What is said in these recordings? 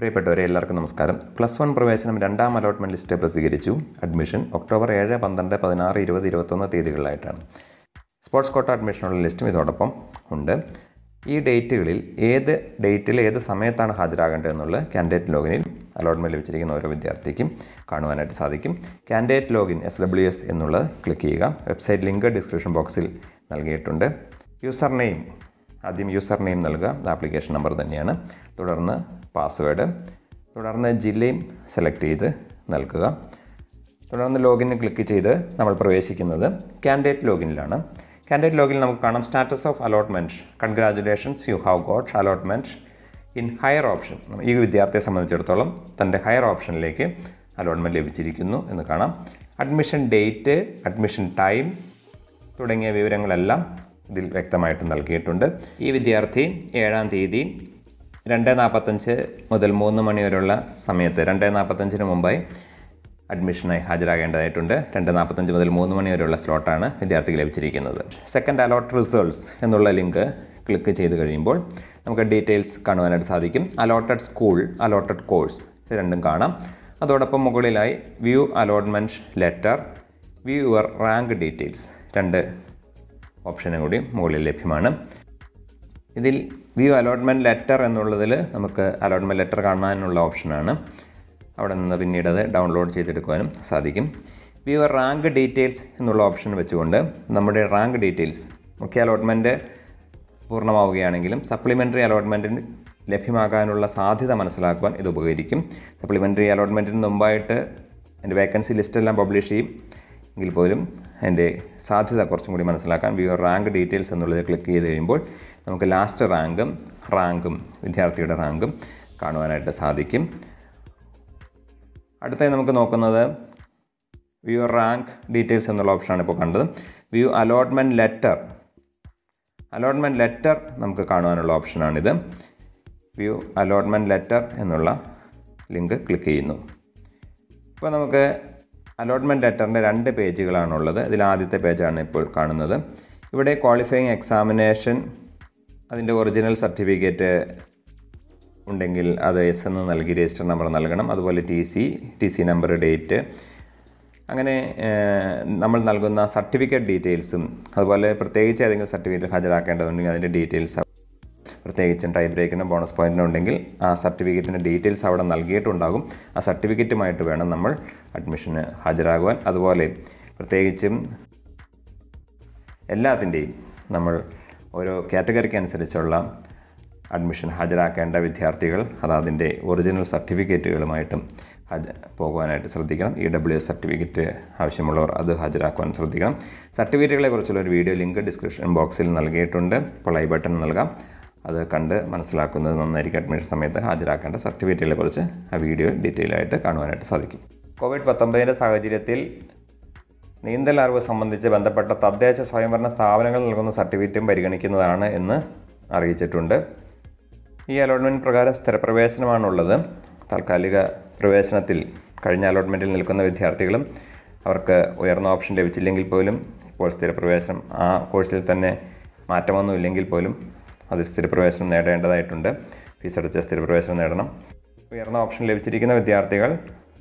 പ്രിയപ്പെട്ടവരെ എല്ലാവർക്കും നമസ്കാരം പ്ലസ് വൺ പ്രവേശനം രണ്ടാം അലോട്ട്മെൻറ്റ് ലിസ്റ്റ് പ്രസിദ്ധീകരിച്ചു അഡ്മിഷൻ ഒക്ടോബർ ഏഴ് പന്ത്രണ്ട് പതിനാറ് ഇരുപത് ഇരുപത്തൊന്ന് തീയതികളിലായിട്ടാണ് സ്പോർട്സ് കോട്ട അഡ്മിഷനുള്ള ലിസ്റ്റും ഇതോടൊപ്പം ഉണ്ട് ഈ ഡേറ്റുകളിൽ ഏത് ഡേറ്റിൽ ഏത് സമയത്താണ് ഹാജരാകേണ്ടതെന്നുള്ളത് കാൻഡിഡേറ്റ് ലോഗിനിൽ അലോട്ട്മെൻറ്റ് ലഭിച്ചിരിക്കുന്ന ഓരോ വിദ്യാർത്ഥിക്കും കാണുവാനായിട്ട് സാധിക്കും candidate login S W S എന്നുള്ളത് ക്ലിക്ക് ചെയ്യുക വെബ്സൈറ്റ് ലിങ്ക് ഡിസ്ക്രിപ്ഷൻ ബോക്സിൽ നൽകിയിട്ടുണ്ട് യൂസർ നെയിം ആദ്യം യൂസർ നെയിം നൽകുക അത് ആപ്ലിക്കേഷൻ നമ്പർ തന്നെയാണ് തുടർന്ന് പാസ്വേഡ് തുടർന്ന് ജില്ലയും സെലക്ട് ചെയ്ത് നൽകുക തുടർന്ന് ലോഗിന് ക്ലിക്ക് ചെയ്ത് നമ്മൾ പ്രവേശിക്കുന്നത് കാൻഡിഡേറ്റ് ലോഗിനിലാണ് കാൻഡിഡേറ്റ് ലോഗിനിൽ നമുക്ക് കാണാം status of allotment congratulations you have got allotment in higher option ഈ വിദ്യാർത്ഥിയെ സംബന്ധിച്ചിടത്തോളം തൻ്റെ ഹയർ ഓപ്ഷനിലേക്ക് അലോട്ട്മെൻറ്റ് ലഭിച്ചിരിക്കുന്നു എന്ന് കാണാം അഡ്മിഷൻ ഡേറ്റ് അഡ്മിഷൻ ടൈം തുടങ്ങിയ വിവരങ്ങളെല്ലാം ഇതിൽ വ്യക്തമായിട്ട് നൽകിയിട്ടുണ്ട് ഈ വിദ്യാർത്ഥി ഏഴാം തീയതി രണ്ട് നാൽപ്പത്തഞ്ച് മുതൽ മൂന്ന് മണി വരെയുള്ള സമയത്ത് രണ്ട് നാൽപ്പത്തഞ്ചിന് മുമ്പായി അഡ്മിഷനായി ഹാജരാകേണ്ടതായിട്ടുണ്ട് രണ്ട് നാൽപ്പത്തഞ്ച് മുതൽ മൂന്ന് മണി വരെയുള്ള സ്ലോട്ടാണ് വിദ്യാർത്ഥിക്ക് ലഭിച്ചിരിക്കുന്നത് സെക്കൻഡ് അലോട്ട് റിസൾട്ട്സ് എന്നുള്ള ലിങ്ക് ക്ലിക്ക് ചെയ്ത് കഴിയുമ്പോൾ നമുക്ക് ഡീറ്റെയിൽസ് കാണുവാനായിട്ട് സാധിക്കും അലോട്ടഡ് സ്കൂൾ അലോട്ടഡ് കോഴ്സ് ഇത് രണ്ടും കാണാം അതോടൊപ്പം മുകളിലായി view allotment letter view your rank details രണ്ട് ഓപ്ഷനും കൂടി മുകളിൽ ലഭ്യമാണ് ഇതിൽ വ്യൂ അലോട്ട്മെൻറ്റ് ലെറ്റർ എന്നുള്ളതിൽ നമുക്ക് അലോട്ട്മെൻറ്റ് ലെറ്റർ കാണാനുള്ള ഓപ്ഷനാണ് അവിടെ നിന്ന് പിന്നീട് അത് ഡൗൺലോഡ് ചെയ്തെടുക്കുവാനും സാധിക്കും വ്യൂ റാങ്ക് ഡീറ്റെയിൽസ് എന്നുള്ള ഓപ്ഷൻ വെച്ചുകൊണ്ട് നമ്മുടെ റാങ്ക് ഡീറ്റെയിൽസ് മുഖ്യ അലോട്ട്മെൻറ്റ് പൂർണ്ണമാവുകയാണെങ്കിലും സപ്ലിമെൻ്ററി അലോട്ട്മെൻറ്റിന് ലഭ്യമാകാനുള്ള സാധ്യത മനസ്സിലാക്കുവാൻ ഇത് ഉപകരിക്കും സപ്ലിമെൻ്ററി അലോട്ട്മെൻറ്റിന് മുമ്പായിട്ട് എൻ്റെ വേക്കൻസി ലിസ്റ്റെല്ലാം പബ്ലിഷ് ചെയ്യും എങ്കിൽ പോലും അതിൻ്റെ സാധ്യത കുറച്ചും കൂടി മനസ്സിലാക്കാൻ വ്യൂ റാങ്ക് ഡീറ്റെയിൽസ് എന്നുള്ളത് ക്ലിക്ക് ചെയ്ത് കഴിയുമ്പോൾ നമുക്ക് ലാസ്റ്റ് റാങ്കും റാങ്കും വിദ്യാർത്ഥിയുടെ റാങ്കും കാണുവാനായിട്ട് സാധിക്കും അടുത്തായി നമുക്ക് നോക്കുന്നത് വ്യൂ റാങ്ക് ഡീറ്റെയിൽസ് എന്നുള്ള ഓപ്ഷനാണ് ഇപ്പോൾ കണ്ടത് view allotment letter allotment letter നമുക്ക് കാണുവാനുള്ള ഓപ്ഷനാണിത് വ്യൂ അലോട്ട്മെൻറ്റ് ലെറ്റർ എന്നുള്ള ലിങ്ക് ക്ലിക്ക് ചെയ്യുന്നു ഇപ്പോൾ നമുക്ക് അലോട്ട്മെൻറ്റ് ലെറ്ററിൻ്റെ രണ്ട് പേജുകളാണുള്ളത് ഇതിൽ ആദ്യത്തെ പേജാണ് ഇപ്പോൾ കാണുന്നത് ഇവിടെ ക്വാളിഫയിങ് എക്സാമിനേഷൻ അതിൻ്റെ ഒറിജിനൽ സർട്ടിഫിക്കറ്റ് ഉണ്ടെങ്കിൽ അത് എസ് എന്ന് നൽകി രജിസ്റ്റർ നമ്പർ നൽകണം അതുപോലെ T C T C number date അങ്ങനെ നമ്മൾ നൽകുന്ന സർട്ടിഫിക്കറ്റ് ഡീറ്റെയിൽസും അതുപോലെ പ്രത്യേകിച്ച് ഏതെങ്കിലും സർട്ടിഫിക്കറ്റ് ഹാജരാക്കേണ്ടതുണ്ടെങ്കിൽ അതിൻ്റെ ഡീറ്റെയിൽസ് പ്രത്യേകിച്ചും ടൈ ബ്രേക്കിനും ബോണസ് പോയിന്റിനും ഉണ്ടെങ്കിൽ ആ സർട്ടിഫിക്കറ്റിൻ്റെ ഡീറ്റെയിൽസ് അവിടെ നൽകിയിട്ടുണ്ടാകും ആ സർട്ടിഫിക്കറ്റുമായിട്ട് വേണം നമ്മൾ അഡ്മിഷന് ഹാജരാകുവാൻ അതുപോലെ പ്രത്യേകിച്ചും എല്ലാത്തിൻ്റെയും നമ്മൾ ഓരോ കാറ്റഗറിക്ക് അനുസരിച്ചുള്ള അഡ്മിഷൻ ഹാജരാക്കേണ്ട വിദ്യാർത്ഥികൾ അത് അതിൻ്റെ ഒറിജിനൽ സർട്ടിഫിക്കറ്റുകളുമായിട്ടും ഹാജ പോകുവാനായിട്ട് ശ്രദ്ധിക്കണം ഇ ഡബ്ല്യു എസ് സർട്ടിഫിക്കറ്റ് ആവശ്യമുള്ളവർ അത് ഹാജരാക്കുവാൻ ശ്രദ്ധിക്കണം സർട്ടിഫിക്കറ്റുകളെ കുറിച്ചുള്ള ഒരു വീഡിയോ ലിങ്ക് ഡിസ്ക്രിപ്ഷൻ ബോക്സിൽ നൽകിയിട്ടുണ്ട് ഇപ്പോൾ ഐ ബട്ടൺ നൽകാം അത് കണ്ട് മനസ്സിലാക്കുന്നത് നന്നായിരിക്കും അഡ്മിഷൻ സമയത്ത് ഹാജരാക്കേണ്ട സർട്ടിഫിക്കറ്റുകളെ കുറിച്ച് ആ വീഡിയോ ഡീറ്റെയിൽ ആയിട്ട് കാണുവാനായിട്ട് സാധിക്കും കോവിഡ് പത്തൊമ്പതിൻ്റെ സാഹചര്യത്തിൽ നീന്തൽ അറിവ് സംബന്ധിച്ച് ബന്ധപ്പെട്ട തദ്ദേശ സ്വയംഭരണ സ്ഥാപനങ്ങൾ നൽകുന്ന സർട്ടിഫിക്കറ്റും പരിഗണിക്കുന്നതാണ് എന്ന് അറിയിച്ചിട്ടുണ്ട് ഈ അലോട്ട്മെൻറ്റ് പ്രകാരം സ്ഥിരപ്രവേശനമാണുള്ളത് താൽക്കാലിക പ്രവേശനത്തിൽ കഴിഞ്ഞ അലോട്ട്മെൻറ്റിൽ നിൽക്കുന്ന വിദ്യാർത്ഥികളും അവർക്ക് ഉയർന്ന ഓപ്ഷൻ ലഭിച്ചില്ലെങ്കിൽ പോലും ഇപ്പോൾ സ്ഥിരപ്രവേശനം ആ കോഴ്സിൽ തന്നെ മാറ്റമൊന്നും ഇല്ലെങ്കിൽ പോലും അത് സ്ഥിരപ്രവേശനം നേടേണ്ടതായിട്ടുണ്ട് ഫീസ് അടച്ച സ്ഥിരപ്രവേശനം നേടണം ഉയർന്ന ഓപ്ഷൻ ലഭിച്ചിരിക്കുന്ന വിദ്യാർത്ഥികൾ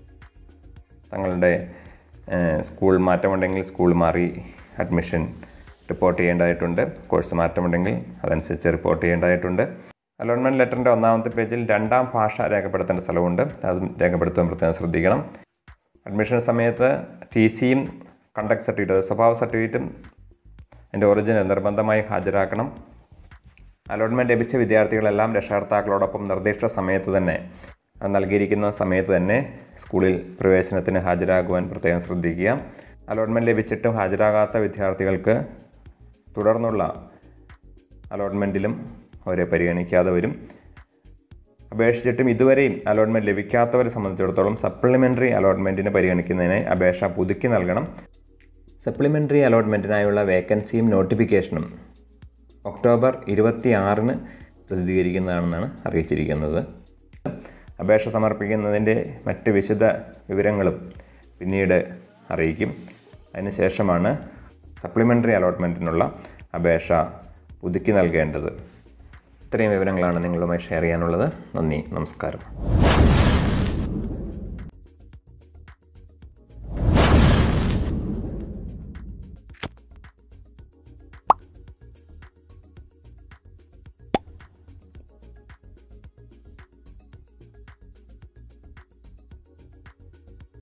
തങ്ങളുടെ സ്കൂൾ മാറ്റമുണ്ടെങ്കിൽ സ്കൂൾ മാറി അഡ്മിഷൻ റിപ്പോർട്ട് ചെയ്യേണ്ടതായിട്ടുണ്ട് കോഴ്സ് മാറ്റമുണ്ടെങ്കിൽ അതനുസരിച്ച് റിപ്പോർട്ട് ചെയ്യേണ്ടതായിട്ടുണ്ട് അലോട്ട്മെൻറ്റ് ലെറ്ററിൻ്റെ ഒന്നാമത്തെ പേജിൽ രണ്ടാം ഭാഷ രേഖപ്പെടുത്തേണ്ട സ്ഥലമുണ്ട് അതും രേഖപ്പെടുത്താൻ പ്രത്യേകം ശ്രദ്ധിക്കണം അഡ്മിഷൻ സമയത്ത് ടി സിയും കണ്ടക്ട് സർട്ടിഫിക്കറ്റ് സ്വഭാവ സർട്ടിഫിക്കറ്റും അതിൻ്റെ ഒറിജിനൽ നിർബന്ധമായി ഹാജരാക്കണം അലോട്ട്മെൻറ്റ് ലഭിച്ച വിദ്യാർത്ഥികളെല്ലാം രക്ഷകർത്താക്കളോടൊപ്പം നിർദ്ദിഷ്ട സമയത്ത് തന്നെ നൽകിയിരിക്കുന്ന സമയത്ത് തന്നെ സ്കൂളിൽ പ്രവേശനത്തിന് ഹാജരാകുവാൻ പ്രത്യേകം ശ്രദ്ധിക്കുക അലോട്ട്മെൻറ്റ് ലഭിച്ചിട്ടും ഹാജരാകാത്ത വിദ്യാർത്ഥികൾക്ക് തുടർന്നുള്ള അലോട്ട്മെൻറ്റിലും അവരെ പരിഗണിക്കാതെ വരും അപേക്ഷിച്ചിട്ടും ഇതുവരെയും അലോട്ട്മെൻറ്റ് ലഭിക്കാത്തവരെ സംബന്ധിച്ചിടത്തോളം സപ്ലിമെൻ്ററി അലോട്ട്മെൻറ്റിന് പരിഗണിക്കുന്നതിനായി അപേക്ഷ പുതുക്കി നൽകണം സപ്ലിമെൻ്ററി അലോട്ട്മെൻറ്റിനായുള്ള വേക്കൻസിയും നോട്ടിഫിക്കേഷനും ഒക്ടോബർ ഇരുപത്തി ആറിന് പ്രസിദ്ധീകരിക്കുന്നതാണെന്നാണ് അറിയിച്ചിരിക്കുന്നത് അപേക്ഷ സമർപ്പിക്കുന്നതിൻ്റെ മറ്റ് വിശദ വിവരങ്ങളും പിന്നീട് അറിയിക്കും അതിനുശേഷമാണ് സപ്ലിമെൻ്ററി അലോട്ട്മെൻറ്റിനുള്ള അപേക്ഷ പുതുക്കി നൽകേണ്ടത് ഇത്രയും വിവരങ്ങളാണ് നിങ്ങളുമായി ഷെയർ ചെയ്യാനുള്ളത് നന്ദി നമസ്കാരം